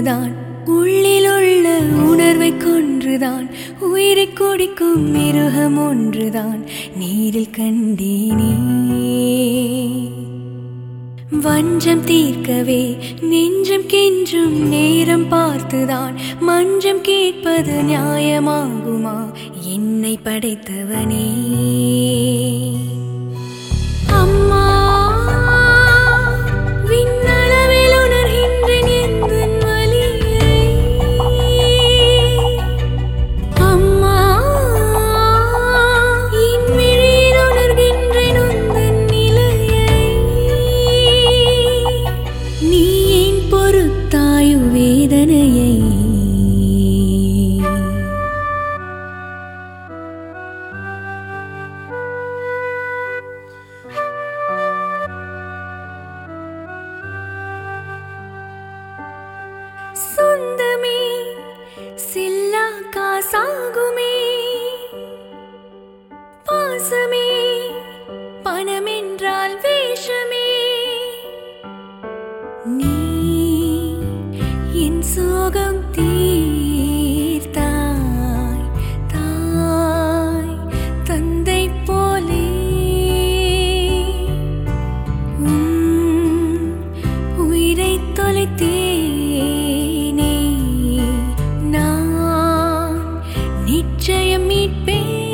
ஒன்றுதான் உள்ளில் உள்ள உணர்வை கொன்றுதான் உயிரை குடிக்கும் மிருகம் ஒன்றுதான் நீரில் கண்டேனே வஞ்சம் தீர்க்கவே நெஞ்சம் கென்றும் நேரம் பார்த்துதான் மஞ்சம் கேட்பது நியாயமாகுமா என்னை படைத்தவனே அம்மா விண்ணளவில் உணர்கின்றேன் எந்தன் வலியை அம்மா என் விழியில் உணர்கின்றேன் உந்தன் நிலையை நீ ஏன் பொறுத்தாயு வேதனையை சொந்தமே சில்லா காசாகுமே பாசமே பணமென்றால் வேஷமே நீ என் சோகம் தீர்த்தாய் தாய் தந்தை போலே உன் உயிரை தொலைத்தேனே நான் நிச்சயம் மீட்பேன்